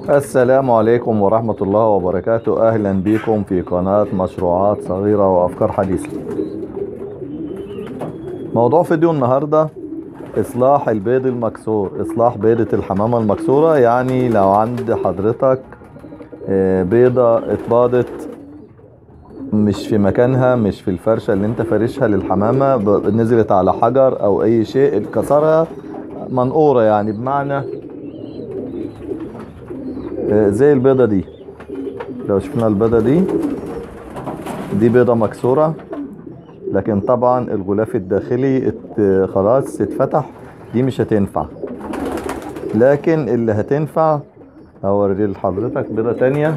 السلام عليكم ورحمة الله وبركاته أهلا بكم في قناة مشروعات صغيرة وأفكار حديثة موضوع فيديو النهاردة إصلاح البيض المكسور إصلاح بيضة الحمامة المكسورة يعني لو عند حضرتك آه، بيضة اتباضت مش في مكانها مش في الفرشة اللي انت فرشها للحمامة ب- نزلت على حجر أو أي شيء كسرها منقورة يعني بمعنى آه، زي البيضة دي لو شفنا البيضة دي دي بيضة مكسورة لكن طبعا الغلاف الداخلي ات خلاص اتفتح دي مش هتنفع لكن اللي هتنفع اوري لحضرتك بيضة تانية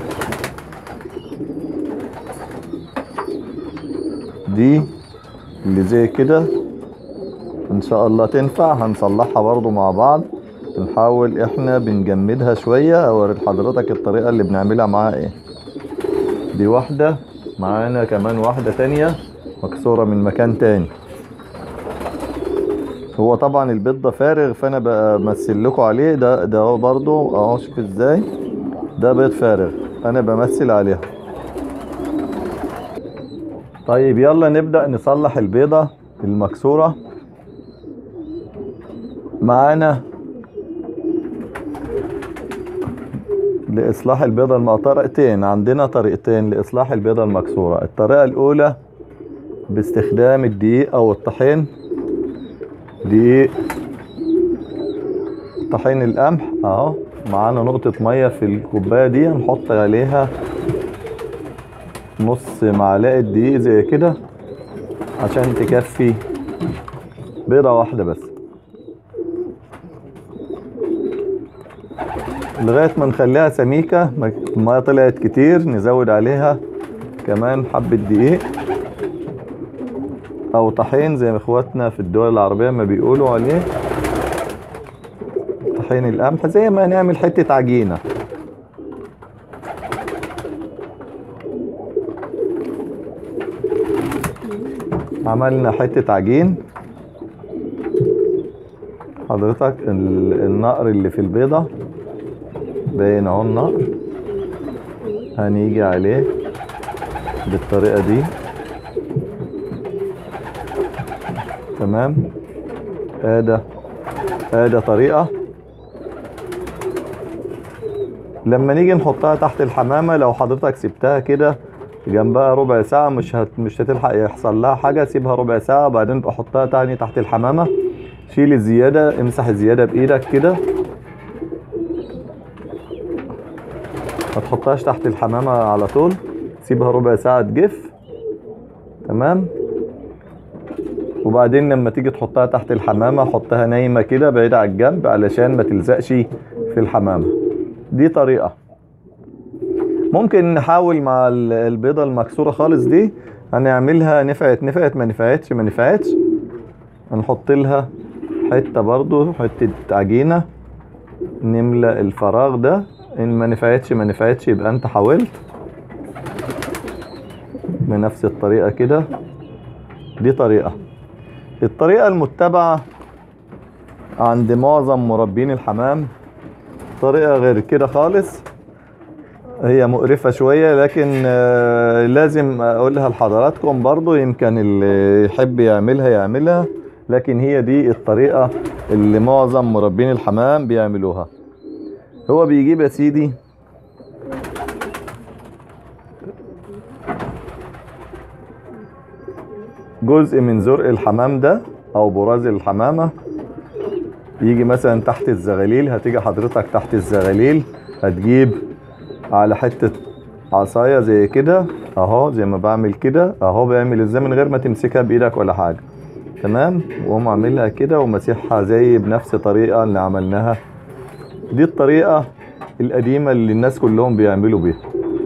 دي اللي زي كده ان شاء الله تنفع هنصلحها برضو مع بعض بنحاول احنا بنجمدها شوية اوري لحضرتك الطريقة اللي بنعملها معاها ايه دي واحدة معانا كمان واحدة تانية مكسورة من مكان تاني هو طبعا البيض ده فارغ فانا بمثل لكم عليه ده ده هو برضو اهو شوف ازاي ده بيض فارغ انا بمثل عليها طيب يلا نبدأ نصلح البيضة المكسورة معانا لإصلاح البيضة الم... طريقتين عندنا طريقتين لإصلاح البيضة المكسورة الطريقة الأولى باستخدام الدقيق أو الطحين دقيق طحين القمح أهو معانا نقطة مية في الكوباية دي هنحط عليها نص معلقة دقيق زي كده عشان تكفي بيضة واحدة بس لغاية ما نخليها سميكة ما- المية طلعت كتير نزود عليها كمان حبة دقيق أو طحين زي ما اخواتنا في الدول العربية ما بيقولوا عليه طحين القمح زي ما نعمل حتة عجينة عملنا حتة عجين حضرتك ال- النقر اللي في البيضة باين اهو النقر هنيجي عليه بالطريقة دي تمام ادي ادي طريقة لما نيجي نحطها تحت الحمامة لو حضرتك سبتها كده جنبها ربع ساعة مش هت... مش هتلحق يحصل لها حاجة سيبها ربع ساعة وبعدين بقى حطها تاني تحت الحمامة شيل الزيادة امسح الزيادة بإيدك كده ما تحطهاش تحت الحمامة على طول سيبها ربع ساعة تجف تمام وبعدين لما تيجي تحطها تحت الحمامة حطها نايمة كده بعيدة على الجنب علشان ما تلزقش في الحمامة دي طريقة ممكن نحاول مع ال- البيضة المكسورة خالص دي هنعملها نفعت نفعت ما نفعتش ما نفعتش هنحط لها حتة برضو حتة عجينة نملى الفراغ ده ان ما نفعتش ما نفعتش يبقى انت حاولت بنفس الطريقة كده دي طريقة الطريقة المتبعة عند معظم مربين الحمام طريقة غير كده خالص هي مقرفة شوية لكن آه، لازم اقولها لحضراتكم برضو يمكن اللي يحب يعملها يعملها لكن هي دي الطريقة اللي معظم مربين الحمام بيعملوها هو بيجيب يا سيدي جزء من زرق الحمام ده او براز الحمامة يجي مثلا تحت الزغاليل هتيجي حضرتك تحت الزغاليل هتجيب على حتة عصاية زي كده اهو زي ما بعمل كده اهو بعمل ازاي من غير ما تمسكها بايدك ولا حاجة تمام وقوم عاملها كده ومسيحها زي بنفس الطريقة اللي عملناها دي الطريقة القديمة اللي الناس كلهم بيعملوا بيها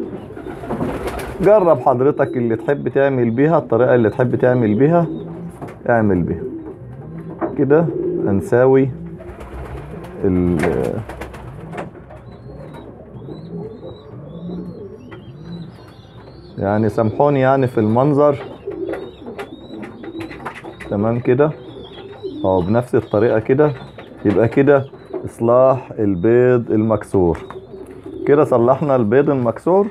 جرب حضرتك اللي تحب تعمل بيها الطريقة اللي تحب تعمل بيها اعمل بيها كده هنساوي ال يعني سامحوني يعني في المنظر تمام كده اهو بنفس الطريقة كده يبقى كده اصلاح البيض المكسور كده صلحنا البيض المكسور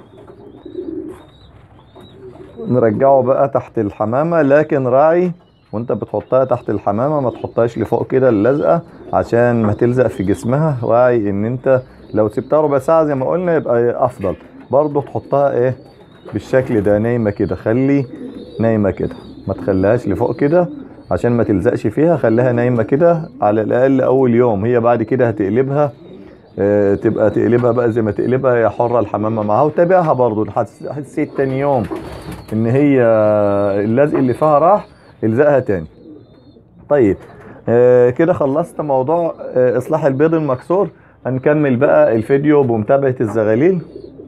نرجعه بقى تحت الحمامة لكن راعي وانت بتحطها تحت الحمامة ما تحطهاش لفوق كده اللزقة عشان ما تلزق في جسمها راعي ان انت لو سبتها ربع ساعة زي ما قلنا يبقى افضل برضو تحطها ايه بالشكل ده نايمة كده خلي نايمة كده ما تخليهاش لفوق كده عشان ما تلزقش فيها خليها نايمة كده على الاقل اول يوم هي بعد كده هتقلبها آه، تبقى تقلبها بقى زي ما تقلبها هي حرة الحمامة معاها وتابعها برضو لحد- حسيت تاني يوم ان هي اللزق اللي فيها راح الزقها تاني طيب آه، كده خلصت موضوع آه، اصلاح البيض المكسور هنكمل بقى الفيديو بمتابعة الزغاليل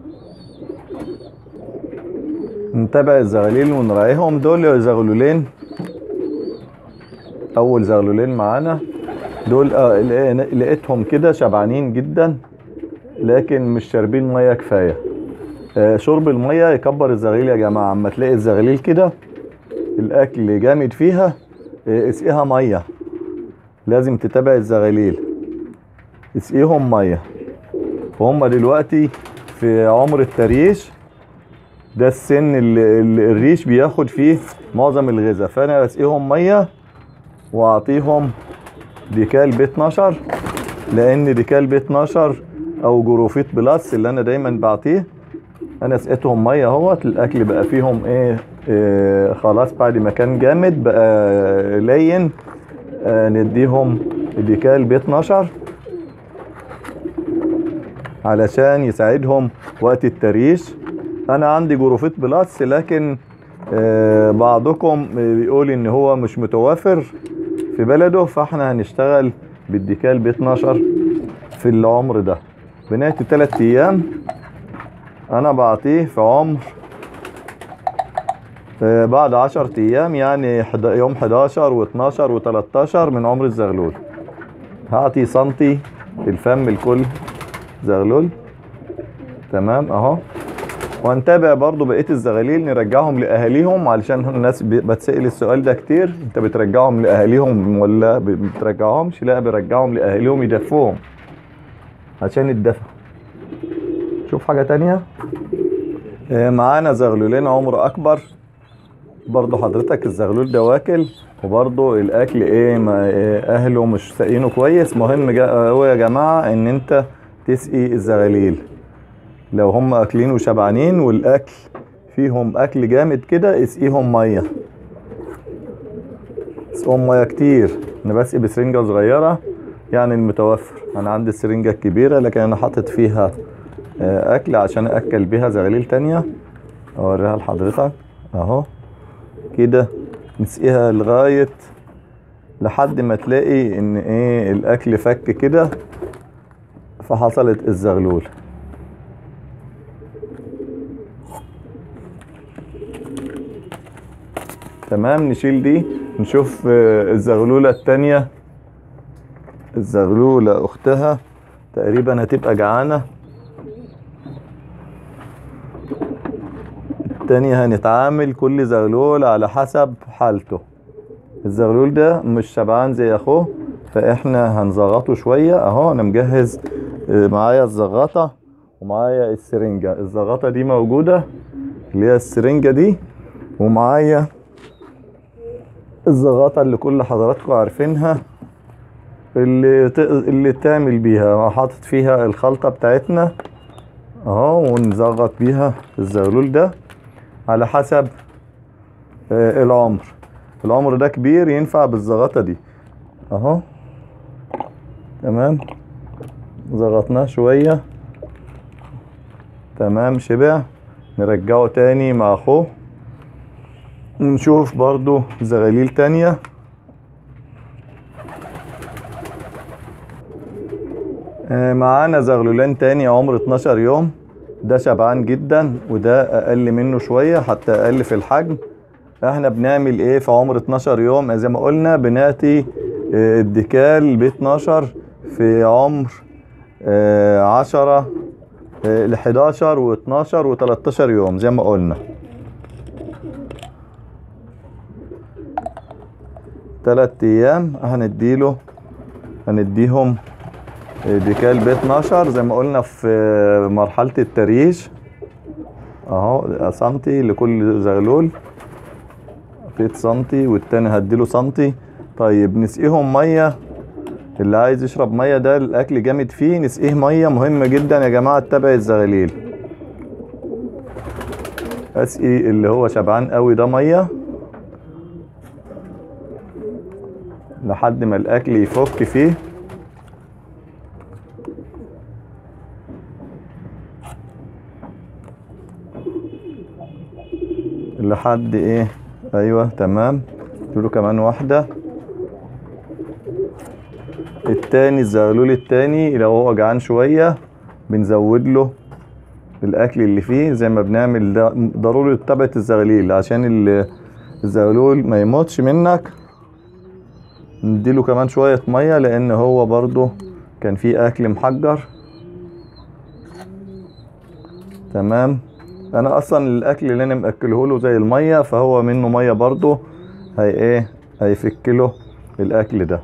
نتابع الزغاليل ونراعيهم دول زغلولين اول زغلولين معانا دول آه، لقينا- لقيتهم كده شبعانين جدا لكن مش شاربين ميه كفايه آه، شرب الميه يكبر الزغاليل يا جماعه اما تلاقي الزغاليل كده الاكل جامد فيها آه، اسقيها ميه لازم تتابع الزغاليل اسقيهم ميه وهم دلوقتي في عمر التريش ده السن اللي اللي الريش بياخد فيه معظم الغذاء فانا اسقيهم ميه واعطيهم ديكال ب 12 لان ديكال ب 12 او جروفيت بلس اللي انا دايما بعطيه انا سقيتهم ميه اهوت الاكل بقى فيهم ايه, إيه خلاص بعد ما كان جامد بقى لين آه نديهم ديكال ب 12 علشان يساعدهم وقت التريش انا عندي جروفيت بلس لكن آه بعضكم بيقول ان هو مش متوافر في بلده فاحنا هنشتغل بالديكال ب 12 في العمر ده بنهاية 3 ايام انا بعطيه في عمر آه، بعد 10 ايام يعني حد- يوم 11 و12 و13 من عمر الزغلول هعطي سنتي في الفم لكل زغلول تمام اهو وهنتابع برضو بقية الزغاليل نرجعهم لأهاليهم علشان الناس ب- بتسأل السؤال ده كتير انت بترجعهم لأهاليهم ولا ب- بترجعهمش لا برجعهم لأهاليهم يدفوهم عشان يتدفوا شوف حاجة تانية آه، معانا زغلولين عمر أكبر برضو حضرتك الزغلول ده واكل وبرضو الأكل إيه ما إيه أهله مش ساقينه كويس مهم جا- أوي يا جماعة إن أنت تسقي الزغاليل لو هم اكلين وشبعانين والاكل فيهم اكل جامد كده اسقيهم ميه اسقيهم ميه كتير انا بسقي بسرنجه صغيره يعني المتوفر انا عندي السرنجه الكبيره لكن انا حاطط فيها آه، اكل عشان اكل بيها زغاليل تانية اوريها لحضرتك اهو كده نسقيها لغايه لحد ما تلاقي ان ايه الاكل فك كده فحصلت الزغلول تمام نشيل دي نشوف آه، الزغلولة التانية الزغلولة اختها تقريبا هتبقى جعانة التانية هنتعامل كل زغلول على حسب حالته الزغلول ده مش شبعان زي اخوه فاحنا هنزغطه شوية اهو انا مجهز آه، معايا الزغطة ومعايا السرنجة الزغطة دي موجودة اللي هي السرنجة دي ومعايا الزغاطة اللي كل حضراتكم عارفينها اللي ت... اللي تعمل بيها حاطط فيها الخلطة بتاعتنا اهو ونزغط بيها الزغلول ده على حسب آه، العمر العمر ده كبير ينفع بالزغطة دي اهو تمام زغطناه شوية تمام شبع نرجعه تاني مع اخوه ونشوف برضو زغاليل تانية آه، معانا زغلولين تاني عمر 12 يوم ده شبعان جدا وده اقل منه شوية حتى اقل في الحجم احنا بنعمل ايه في عمر 12 يوم زي ما قلنا بناتي آه، الديكال ب 12 في عمر آه، 10 ل 11 و12 و13 يوم زي ما قلنا تلات ايام هنديله هنديهم دي كال ب 12 زي ما قلنا في مرحلة التريش اهو سنتي لكل زغلول فيت سنتي والتاني هديله سنتي طيب نسقيهم مية اللي عايز يشرب مية ده الاكل جامد فيه نسقيه مية مهمة جدا يا جماعة تتابع الزغاليل اسقي اللي هو شبعان قوي ده مية لحد ما الاكل يفك فيه لحد ايه ايوه تمام له كمان واحدة التاني الزغلول التاني لو هو جعان شوية بنزود له الاكل اللي فيه زي ما بنعمل ده ضروري تتابع الزغليل عشان ال- الزغلول ما يموتش منك نديله كمان شوية مية لان هو برضو كان فيه اكل محجر تمام انا اصلا الاكل اللي انا مأكله له زي المية فهو منه مية برضو هي ايه هيفك له الاكل ده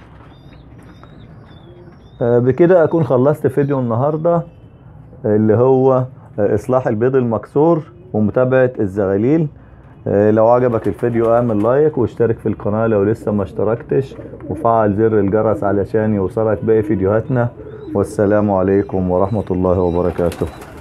آه، بكده اكون خلصت فيديو النهاردة اللي هو آه، اصلاح البيض المكسور ومتابعة الزغاليل آه، لو عجبك الفيديو اعمل لايك واشترك في القناة لو لسه ما اشتركتش وفعل زر الجرس علشان يوصلك باقي فيديوهاتنا والسلام عليكم ورحمة الله وبركاته